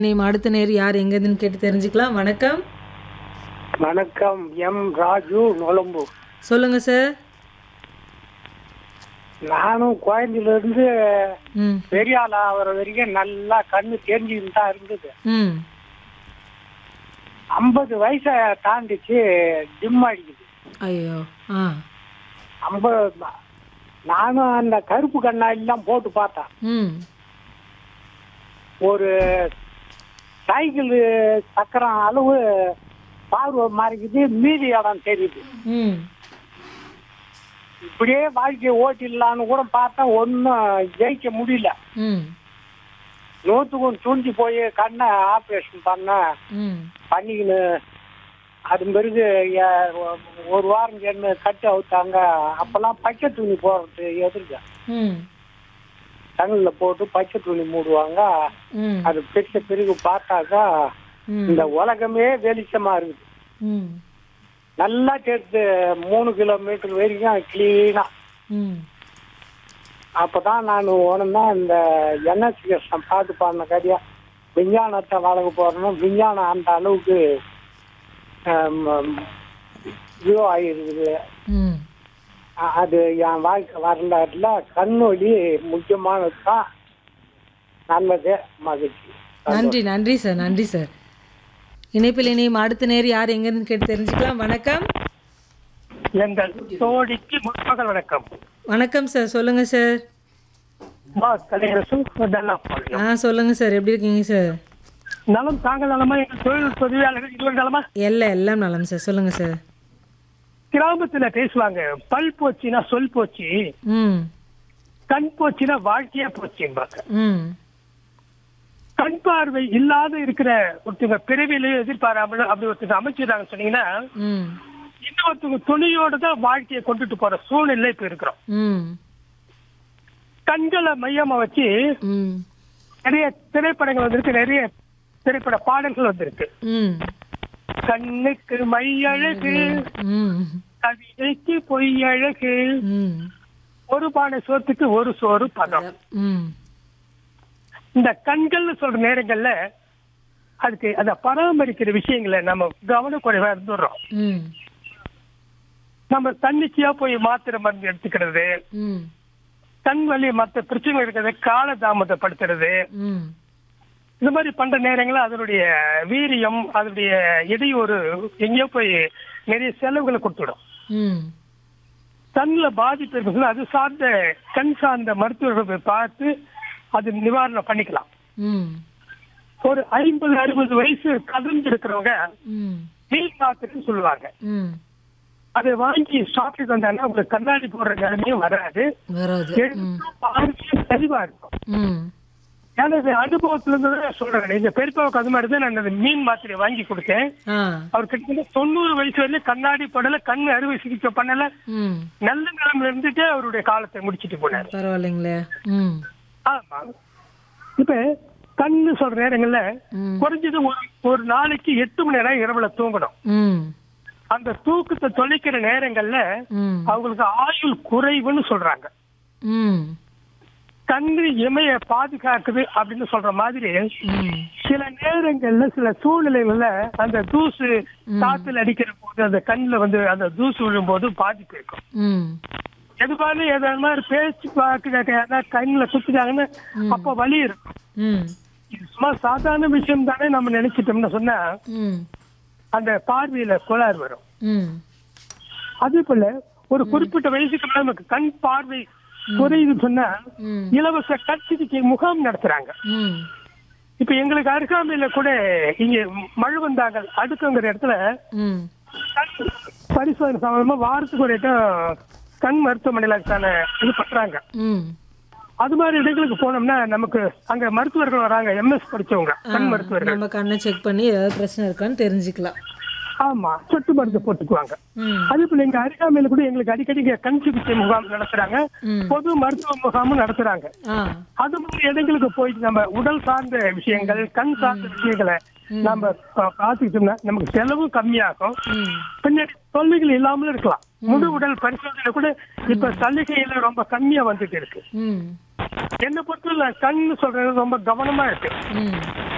Name அடுத்த நேர் யார் எங்கேருந்துன்னு கேட்டு தெரிஞ்சுக்கலாம் வணக்கம் வணக்கம் எம் ராஜு நொலம்பூர் சொல்லுங்க சார் நானும் குழந்தையில இருந்து ம் பெரிய ஆள் ஆகிற வரைக்கும் நல்லா கண்ணு தெரிஞ்சுக்கிட்டு தான் இருந்தது ம் ஐம்பது வயசை தாண்டிச்சு டிம் அடிக்குது ஐயோ ஆ ஐம்பது நானும் அந்த கருப்பு கண்ணாடிலாம் போட்டு பார்த்தேன் ம் ஒரு சைக்கிள் சக்கரம் அளவு பார்வை மாறிக்குது மீதி இடம் தெரியுது ம் இப்படியே வாழ்க்கையை ஓட்டிடலான்னு கூட பார்த்தா ஒன்றும் ஜெயிக்க முடியல ம் நூற்றுக்கும் துணிஞ்சு போய் கண்ணை ஆப்ரேஷன் பண்ண ம் பண்ணிக்கின்னு அது பிறகு எ- ஒரு வாரம் என்ன கட்டு அவுத்தாங்க அப்பெல்லாம் பச்சை துணி போடுறது எதிர்க்க ம் கண்ணில் போட்டு பச்சை துணி மூடுவாங்க ம் அது பிரிச்ச பிறகு பார்த்தாக்கா ம் இந்த உலகமே வெளிச்சமா இருக்குது ம் நல்லா தெரியுது மூணு கிலோமீட்டர் வரைக்கும் கிளீனா ம் அப்பதான் நான் உடனே இந்த என்எஸ்சி கிருஷ்ணன் பாட்டு பாடின கதையா விஞ்ஞானத்தை வளர்க்க போறோம் விஞ்ஞானம் அந்த அளவுக்கு இதுவோ ஆகிருக்குது ம் அ- அது என் வாழ்க்கை வரலாறுல கண்ணொலி முக்கியமானது தான் நல்லது மகிழ்ச்சி நன்றி நன்றி சார் நன்றி சார் இணைப்பில் இணையும் அடுத்த நேர் யார் எங்கேருந்து கேட்டு தெரிஞ்சுக்கலாம் வணக்கம் எங்கள் தோழிக்கு முற்பகல் வணக்கம் வணக்கம் சார் சொல்லுங்க சார் மா கலையரசு நல்லா பாருங்க. ஆ சொல்லுங்க சார் எப்படி இருக்கீங்க சார் நலம் தாங்கள் நலமா எங்கள் தொழில் தொழிலாளர்கள் இருவர் நலமா எல்லாம் எல்லாம் நலம் சார் சொல்லுங்க சார் கிராமத்துல பேசுவாங்க பல் போச்சுன்னா சொல் போச்சு ம் கண் போச்சுன்னா வாழ்க்கையா போச்சும்பாங்க ம் கண் பார்வை இல்லாத இருக்கிற ஒருத்தங்க பிறவிலே எதிர்பாராமல் அப்படி ஒருத்தங்க அமைச்சிருந்தாங்க சொன்னீங்கன்னா ம் இன்னொருத்தவங்க துணியோட தான் வாழ்க்கையை கொண்டுட்டு போற சூழ்நிலை இப்ப இருக்கிறோம் ம் கண்களை மையமா வச்சு ம் நிறைய திரைப்படங்கள் வந்திருக்கு நிறைய திரைப்பட பாடல்கள் வந்திருக்கு ம் கண்ணுக்கு மை அழகு ம் கவிதைக்கு பொய் அழகு ம் ஒரு பானை சோத்துக்கு ஒரு சோறு பதம் ம் இந்த கண்கள்னு சொல்ற நேரங்கள்ல அதுக்கு அந்த பராமரிக்கிற விஷயங்களை நம்ம கவனக்குறைவா இருந்துடுறோம் ம் நம்ம தன்னிச்சையா போய் மாத்திரை மருந்து எடுத்துக்கிறது ம் கண் வலி மற்ற பிரச்சனை இருக்கிறத கால தாமதப்படுத்துறது ம் இந்த மாதிரி பண்ற நேரங்கள்ல அதனுடைய வீரியம் அதனுடைய இடையூறு எங்கேயோ போய் நிறைய செலவுகளை கொடுத்துடும் ம் கண்ணுல பாதிப்பு இருக்குதுன்னா அது சார்ந்த கண் சார்ந்த மருத்துவர்களை போய் பார்த்து அது நிவாரணம் பண்ணிக்கலாம் ம் ஒரு ஐம்பது அறுபது வயசு கடந்து இருக்கிறவங்க ம் நீர் மாத்திரைன்னு சொல்லுவாங்க ம் அதை வாங்கி சாப்பிட்டு வந்தாங்கன்னா உங்களுக்கு கண்ணாடி போடுற நிலைமையும் வராது வராது ம் எடுத்து பார்வையும் தெளிவா இருக்கும் ம் ஏன்னா இது அனுபவத்துல இருந்து தான் சொல்றேன் இந்த பெரியப்பாவுக்கு அது மாதிரி தான் நான் அந்த மீன் மாத்திரை வாங்கி கொடுத்தேன் ஆ அவர் கிட்டத்தட்ட தொண்ணூறு வயசு வரையும் கண்ணாடி படல கண் அறுவை சிகிச்சை பண்ணல ம் நல்ல நிலைமையில இருந்துட்டு அவருடைய காலத்தை முடிச்சிட்டு போனாரு பரவாயில்லைங்களே ம் ஆமா இப்ப கண்ணு சொல்ற நேரங்கள்ல ம் குறைஞ்சது ஒரு ஒரு நாளைக்கு எட்டு மணி நேரம் இரவுல தூங்கணும் ம் அந்த தூக்கத்தை தொலைக்கிற நேரங்கள்ல ம் அவங்களுக்கு ஆயுள் குறைவுன்னு சொல்றாங்க ம் கண்ணு இமைய பாதுகாக்குது அப்படின்னு சொல்ற மாதிரி ம் சில நேரங்கள்ல சில சூழ்நிலைகள்ல அந்த தூசு காத்துல அடிக்கிற போது அந்த கண்ணுல வந்து அந்த தூசு விழும்போது பாதிப்பு இருக்கும் ம் எதுவாலும் ஏதாவது மாதிரி பேச்சு பார்க்க கண்ணுல குத்துட்டாங்கன்னு அப்ப வலி இருக்கும் ம் இது சும்மா சாதாரண விஷயம் தானே நம்ம நினைச்சிட்டோம்னு சொன்னா ம் அந்த பார்வையில கோளாறு வரும் ம் அதே போல ஒரு குறிப்பிட்ட வயசுக்கு மேல நமக்கு கண் பார்வை குறையுதுன்னு சொன்னா ம் இலவச கண் சிகிச்சை முகாம் நடத்துறாங்க ம் இப்ப எங்களுக்கு அருகாமையில கூட இங்க மழுவந்தாங்கல் அடுக்குங்கிற இடத்துல ம் கண் பரிசோதனை சம்பந்தமா வாரத்துக்கு ஒரு இடம் கண் மருத்துவமனையில அதுக்கான இது பண்றாங்க ம் அது மாதிரி இடங்களுக்கு போனோம்னா நமக்கு அங்க மருத்துவர்கள் வராங்க எம்எஸ் படிச்சவங்க கண் மருத்துவர்கள் நம்ம கண்ணை செக் பண்ணி ஏதாவது பிரச்சனை இருக்கான்னு தெரிஞ்சுக்கலாம் ஆமா சொட்டு மருந்து போட்டுக்குவாங்க ம் அதே போல எங்க அருகாமையில கூட எங்களுக்கு அடிக்கடி இங்க கண் சிகிச்சை முகாம் நடத்துறாங்க ம் பொது மருத்துவ முகாமும் நடத்துறாங்க ஆ அது மாதிரி இடங்களுக்கு போயிட்டு நம்ம உடல் சார்ந்த விஷயங்கள் கண் சார்ந்த விஷயங்களை நம்ம பா- பார்த்துக்கிட்டோம்னா நமக்கு செலவும் கம்மியாகும் ம் பின்னாடி தொல்லைகள் இல்லாமலும் இருக்கலாம் முழு உடல் பரிசோதனை கூட இப்ப சலுகையில ரொம்ப கம்மியா வந்துட்டு இருக்கு ம் என்ன பொறுத்தவரை கண் சொல்றது ரொம்ப கவனமா இருக்கு ம்